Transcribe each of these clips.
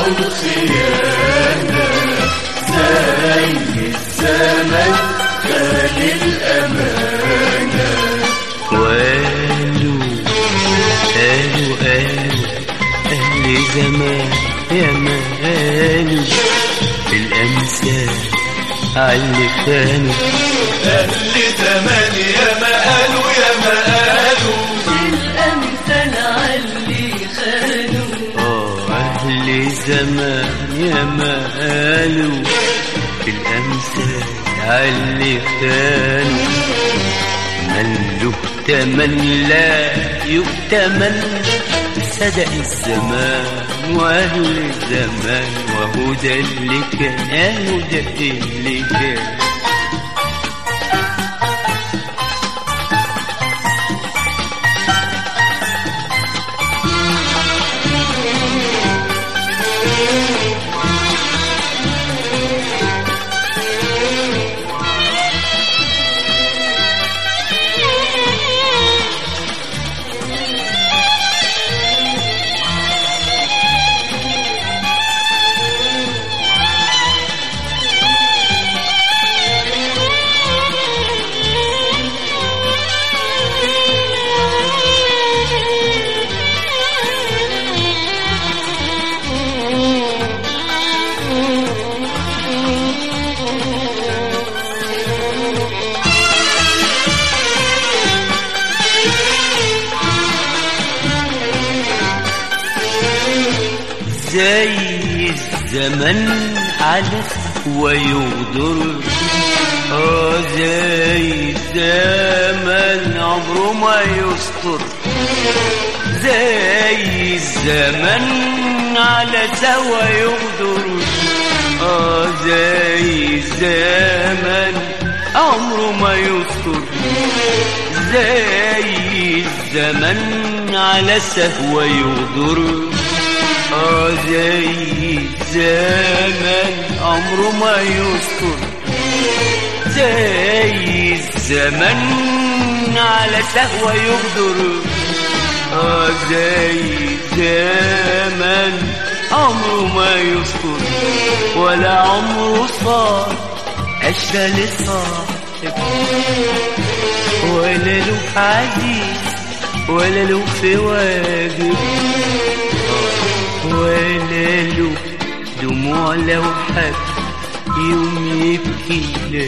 الخيانة زي الزمن خال الأمانة وقالوا قالوا قالوا أهل زمان يا ما قالوا الأمثال على خانوا أهل زمان يا ما قالوا يا ما قالوا الأمثال علي خانوا آه أهل زمان يا ما قالوا الأمثال على خانوا من له تمن لا يؤتمن صدق الزمان وأهل الزمان وهو ده اللي كان أهو ده اللي كان زي الزمن على ويغدر اه زي الزمن عمره ما يستر زي الزمن على سوا يغدر اه زي الزمن عمره ما يستر زي الزمن على سهوة يغدر اه زي الزمن عمره ما يستر زي الزمن على سهوة يغدر اه زي الزمن عمره ما يستر ولا عمره صار عشرة لصاحب ولا له عزيز ولا له في واجب ولا له دموع لو حد يوم يبكي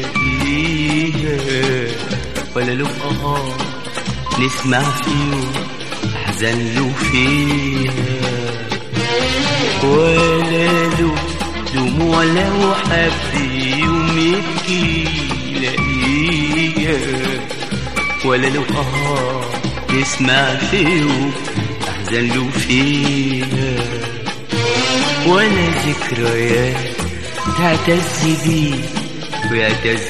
لاقيها ولا له اه نسمع فيه احزن له فيها ولا له دموع لو حد يوم يبكي لاقيها ولا له اه نسمع فيه احزن له فيها ولا ذكريات تعتز بيه ويعتز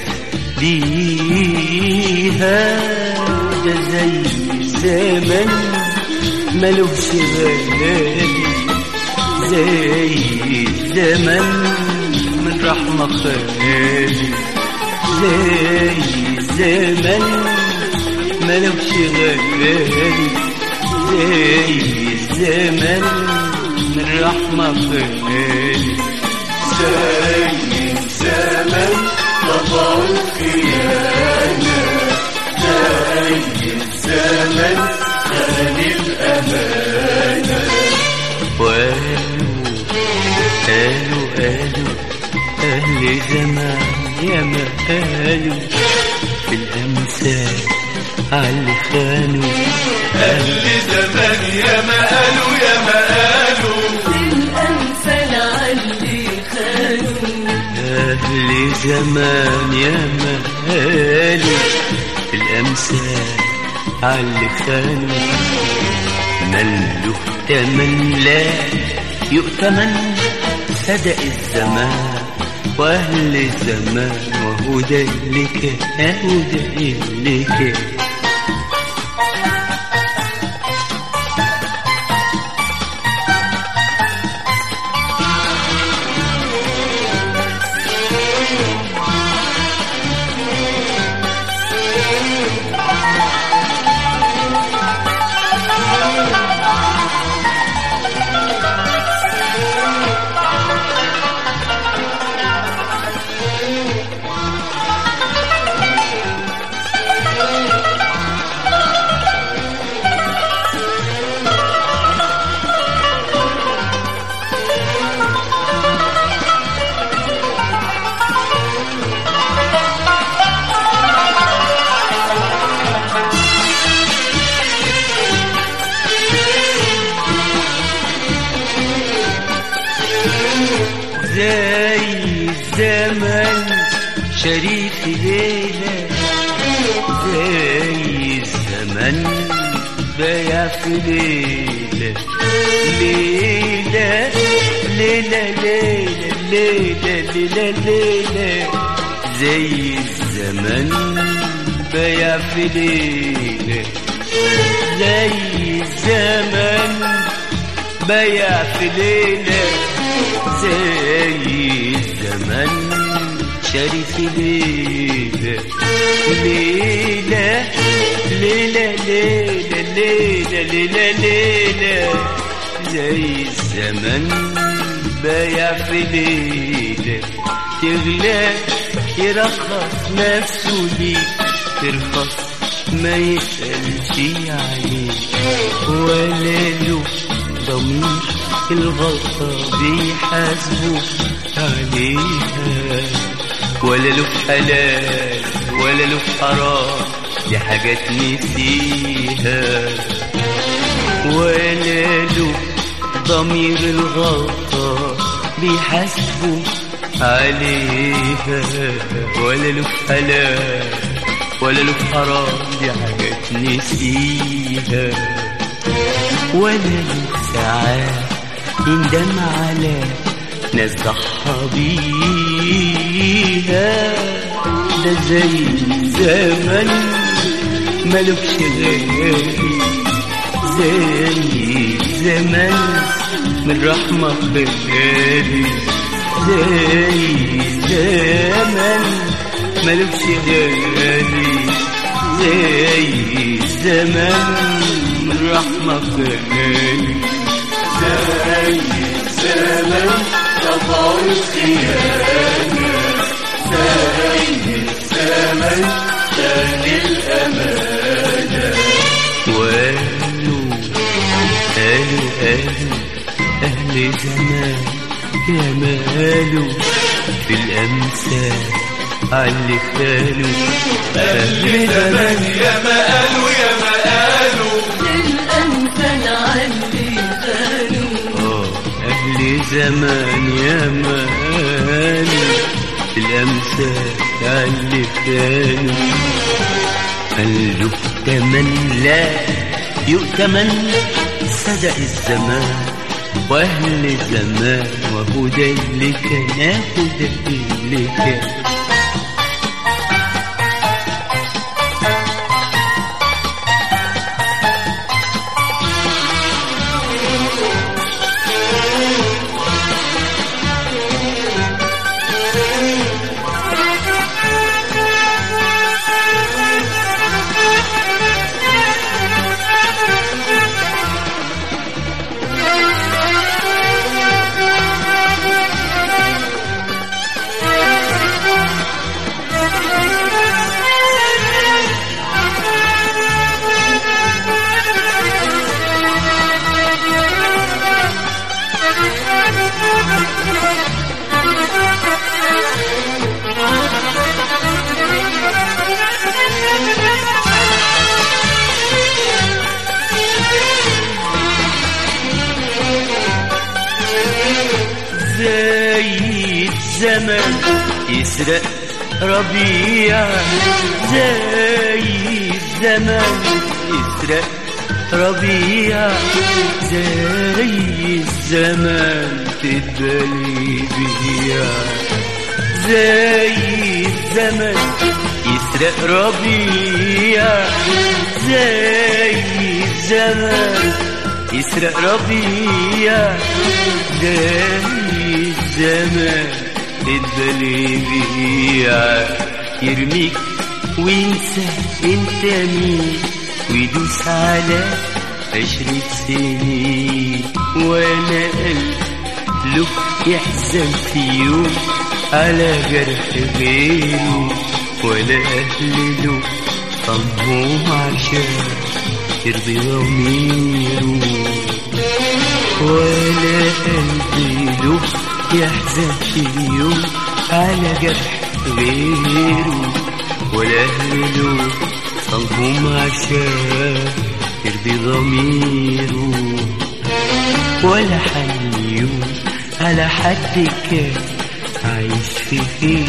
بيها ده زي الزمن ملوش غالي زي الزمن من رحمة خالي زي الزمن ملوش غالي زي الزمن من رحمة خالي زي الزمن طبع الخيانة زي الزمن خان الأمانة وقالوا قالوا قالوا أهل زمان يا ما قالوا في الأمثال على خانوا أهل زمان يا ما قالوا يا ما قالوا الأمثال علي خانوا أهل زمان يا ما قالوا في الأمثال على خانوا من له تمن لا يؤتمن صدق الزمان وأهل الزمان وهو ده اللي كان وهو ده اللي كان شريك ليلة زي الزمن بايع في ليلة ليلة ليلة ليلة ليلة ليلة ليلة زي الزمن بايع في ليلة زي الزمن بايع في ليلة زي الزمن شاري في ليلة ليلة ليلة ليلة ليلة ليلة ليلة زي الزمن بايع في ليلة تغلى يرخص نفسه ليك ترخص ما يسألش عليك ولا له ضمير الغلطة بيحاسبه عليها ولا له حلال ولا له حرام دي حاجات نسيها ولا له ضمير الغلطة بيحاسبه عليها ولا له حلال ولا له حرام دي حاجات نسيها ولا له ساعات يندم على ناس ضحى بيها ده زي زمن ملوكش غالي زي زمن من رحمة بالغالي زي زمن ملوكش غالي زي زمن من رحمة بالغالي زي الزمن طبع الخيانة زي الزمن كان الأمانة وقالوا قالوا قالوا أهل زمان يا مالوا في الأمثال علي خالوا أهل زمان يا ما قالوا يا ما قالوا الأمثال علي خانوا آه، أهل زمان يا مالوا في الأمثال علي خالوا قالوا تمن لا يؤتمن صدق الزمان واهل الزمان وهو ده اللي كان اهو ده اللي كان زي الزمن يسرق ربيع زي الزمن يسرق ربيع زي الزمن تتبلي بيع زي الزمن يسرق ربيع زي الزمن يسرق ربيع زي الزمن تتبلي بيع يرميك وينسى انت مين ويدوس على عشرة سنين وانا قلب له يحزن في يوم على جرح غيره ولا اهل له صمهم عشان يرضي ضميره ولا قلبي له يحزن في يوم على جرح غيره ولا أهله صلهم عشان يرضي ضميره ولا حنيون على حد كان عايش في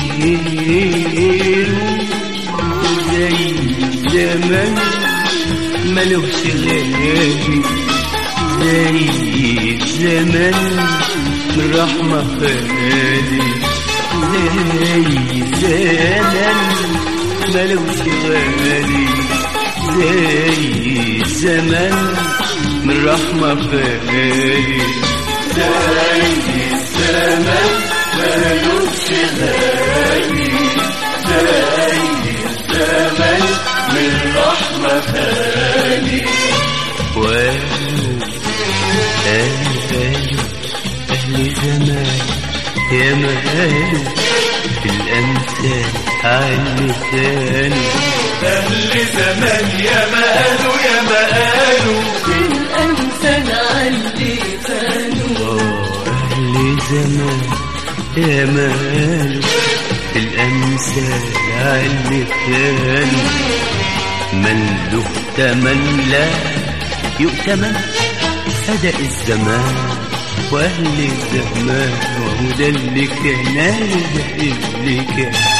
خيره زي زمان ملوش غالي زي زمان من رحمة خالي زي زمان ملوش غالي زي زمان من رحمة خالي زي الزمن مالوش غالي زي الزمن من رحمة خالي وقالوا قالوا قالوا أهل زمان يا ما قالوا في الأمثال عالمثال أهل زمان يا ما قالوا يا ما قالوا الأمثال علي خانوا آه أهل زمان يا ما قالوا في الأمثال عالمثال من له تمن لا يؤتمن هدأ الزمان وأهل الزمان وهو ده اللي كان ده اللي كان